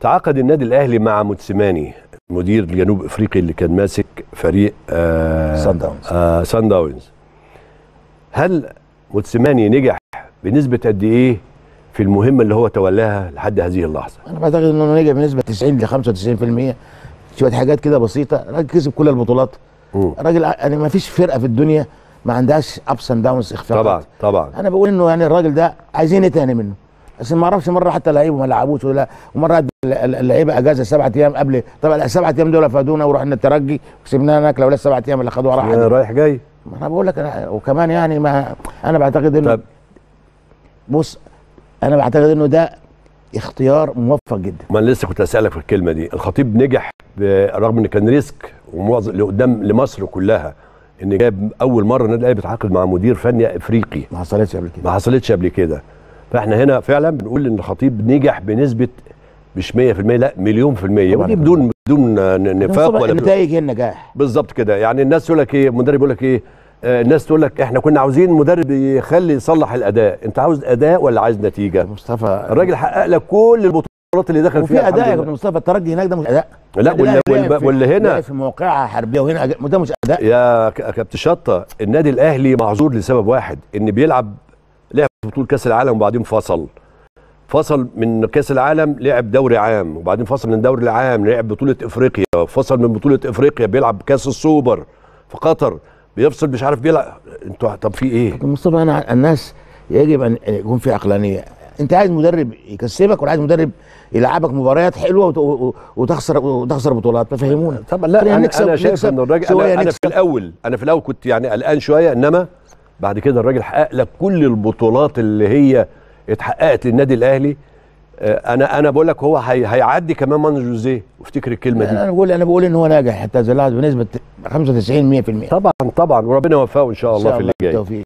تعاقد النادي الاهلي مع موتسيماني مدير الجنوب افريقي اللي كان ماسك فريق آه سان داونز. آه سان داونز هل موتسيماني نجح بنسبه قد ايه في المهمه اللي هو تولاها لحد هذه اللحظه انا بعتقد انه نجح بنسبه 90 ل 95% شويه حاجات كده بسيطه الراجل كسب كل البطولات مم. الراجل يعني ما فيش فرقه في الدنيا ما عندهاش ابس اند داونز اخفاقات طبعا طبعا انا بقول انه يعني الراجل ده عايزين ايه تاني منه بس ما اعرفش مره حتى لعيبه ما لعبوش ولا ومره ادى اللعيبه اجازه سبعة ايام قبل طبعا السبعة ايام دول فادونا ورحنا الترجي وكسبناها هناك لولا السبعة ايام اللي خدوها راح آه، رايح جاي ما انا بقول لك أنا وكمان يعني ما انا بعتقد انه طب بص انا بعتقد انه ده اختيار موفق جدا ما انا لسه كنت اسالك في الكلمه دي الخطيب نجح ب- رغم ان كان ريسك ومعظم لقدام لمصر كلها ان جاب اول مره النادي الاهلي بيتعاقد مع مدير فني افريقي ما حصلتش قبل كده ما حصلتش قبل كده فاحنا هنا فعلا بنقول ان الخطيب نجح بنسبه مش 100% لا مليون في المية طبعاً. ودي بدون بدون ن- نفاق طبعاً ولا بدون- النتائج هي النجاح بالظبط كده يعني الناس تقول لك ايه المدرب يقول لك ايه آه الناس تقول لك احنا كنا عاوزين مدرب يخلي يصلح الاداء انت عاوز اداء ولا عايز نتيجه مصطفى الراجل حقق لك كل البطولات اللي دخل وفي فيها اداء يا الحمد كابتن لله. مصطفى الترجي هناك ده مش اداء لا النادي واللي, الأهلي لعب واللي, في- واللي هنا لعب في مواقعها حربيه وهنا أج- ده مش اداء يا ك- كابتن شطه النادي الاهلي معذور لسبب واحد ان بيلعب لعب في بطوله كاس العالم وبعدين فصل فصل من كاس العالم لعب دوري عام وبعدين فصل من الدوري العام لعب بطوله افريقيا فصل من بطوله افريقيا بيلعب كاس السوبر في قطر بيفصل مش عارف بيلعب انتوا طب في ايه كابتن مصطفى انا الناس يجب ان يكون في عقلانيه انت عايز مدرب يكسبك ولا عايز مدرب يلعبك مباريات حلوه وت- و- وتخسر وتخسر بطولات فهمونا طبعا لا خلينا انا, نكسب- أنا شايف نكسب ان الراجل شوية انا, أنا في نكسب. الاول انا في الاول كنت يعني قلقان شويه انما بعد كده الراجل حقق لك كل البطولات اللي هي اتحققت للنادي الاهلي آه، انا انا بقول لك هو هي هيعدي كمان مان جوزيه وافتكر الكلمه دي انا بقول انا بقول ان هو ناجح حتى زي بنسبه 95 100% طبعا طبعا وربنا يوفقه ان شاء الله في اللي جاي بالتوفيق